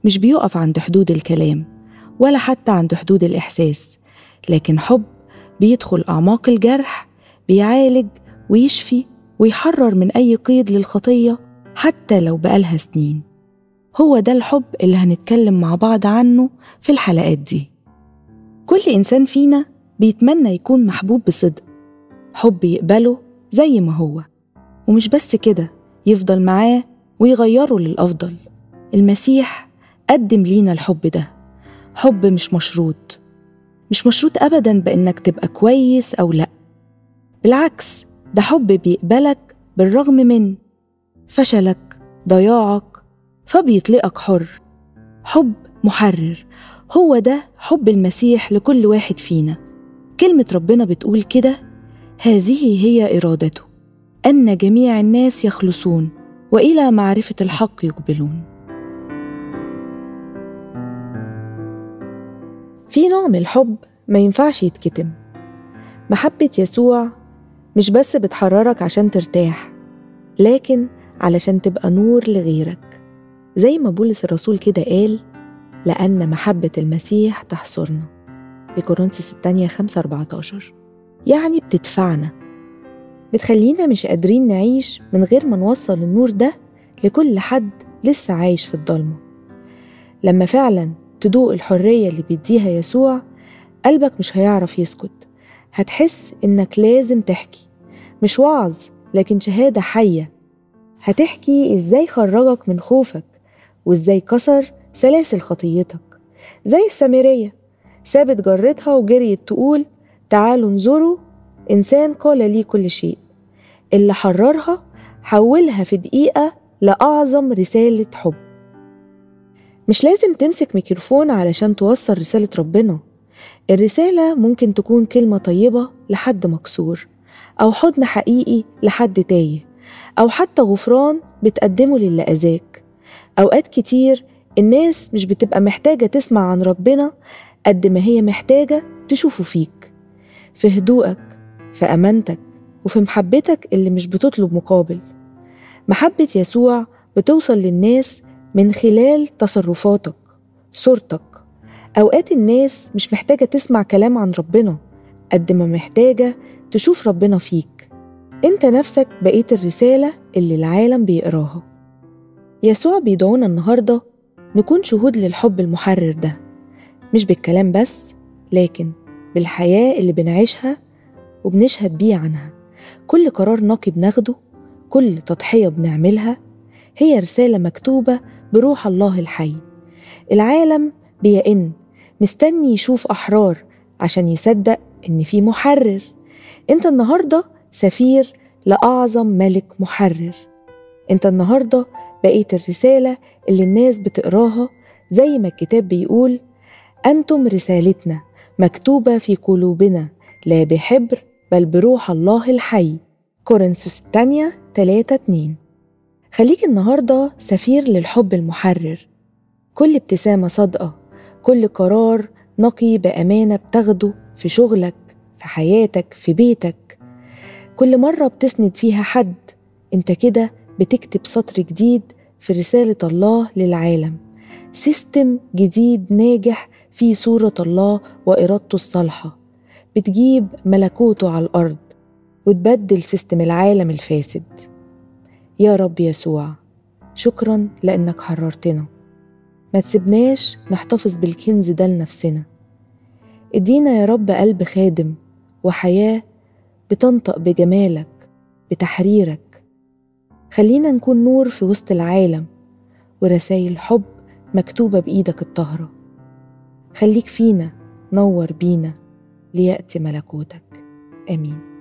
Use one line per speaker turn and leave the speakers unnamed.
مش بيقف عند حدود الكلام ولا حتى عند حدود الإحساس لكن حب بيدخل أعماق الجرح بيعالج ويشفي ويحرر من أي قيد للخطية حتى لو بقالها سنين هو ده الحب اللي هنتكلم مع بعض عنه في الحلقات دي كل إنسان فينا بيتمنى يكون محبوب بصدق حب يقبله زي ما هو ومش بس كده يفضل معاه ويغيره للأفضل المسيح قدم لينا الحب ده حب مش مشروط مش مشروط أبدا بإنك تبقى كويس أو لأ بالعكس ده حب بيقبلك بالرغم من فشلك ضياعك فبيطلقك حر حب محرر هو ده حب المسيح لكل واحد فينا كلمة ربنا بتقول كده هذه هي إرادته أن جميع الناس يخلصون وإلى معرفة الحق يقبلون في نوع من الحب ما ينفعش يتكتم محبة يسوع مش بس بتحررك عشان ترتاح لكن علشان تبقى نور لغيرك زي ما بولس الرسول كده قال لأن محبة المسيح تحصرنا في كورنثوس الثانية 5 14 يعني بتدفعنا بتخلينا مش قادرين نعيش من غير ما نوصل النور ده لكل حد لسه عايش في الضلمة لما فعلا تدوق الحرية اللي بيديها يسوع قلبك مش هيعرف يسكت هتحس إنك لازم تحكي مش وعظ لكن شهادة حية هتحكي إزاي خرجك من خوفك وإزاي كسر سلاسل خطيتك زي السامرية سابت جرتها وجريت تقول تعالوا انظروا إنسان قال لي كل شيء اللي حررها حولها في دقيقة لأعظم رسالة حب مش لازم تمسك ميكروفون علشان توصل رسالة ربنا الرسالة ممكن تكون كلمة طيبة لحد مكسور أو حضن حقيقي لحد تايه أو حتى غفران بتقدمه للي أذاك أوقات كتير الناس مش بتبقى محتاجة تسمع عن ربنا قد ما هي محتاجة تشوفه فيك في هدوءك في أمانتك وفي محبتك اللي مش بتطلب مقابل محبة يسوع بتوصل للناس من خلال تصرفاتك صورتك أوقات الناس مش محتاجة تسمع كلام عن ربنا قد ما محتاجة تشوف ربنا فيك انت نفسك بقيت الرسالة اللي العالم بيقراها يسوع بيدعونا النهاردة نكون شهود للحب المحرر ده مش بالكلام بس لكن بالحياة اللي بنعيشها وبنشهد بيه عنها كل قرار نقي بناخده كل تضحية بنعملها هي رسالة مكتوبة بروح الله الحي العالم بيئن مستني يشوف أحرار عشان يصدق إن في محرر أنت النهاردة سفير لأعظم ملك محرر أنت النهاردة بقيت الرسالة اللي الناس بتقراها زي ما الكتاب بيقول أنتم رسالتنا مكتوبة في قلوبنا لا بحبر بل بروح الله الحي كورنثوس الثانية 3 2 خليك النهاردة سفير للحب المحرر كل ابتسامة صادقة كل قرار نقي بأمانة بتاخده في شغلك في حياتك في بيتك كل مرة بتسند فيها حد انت كده بتكتب سطر جديد في رسالة الله للعالم سيستم جديد ناجح في صورة الله وإرادته الصالحة بتجيب ملكوته على الأرض وتبدل سيستم العالم الفاسد يا رب يسوع شكرا لأنك حررتنا ما تسيبناش نحتفظ بالكنز ده لنفسنا ادينا يا رب قلب خادم وحياة بتنطق بجمالك بتحريرك خلينا نكون نور في وسط العالم ورسايل حب مكتوبة بإيدك الطاهرة خليك فينا نور بينا ليأتي ملكوتك آمين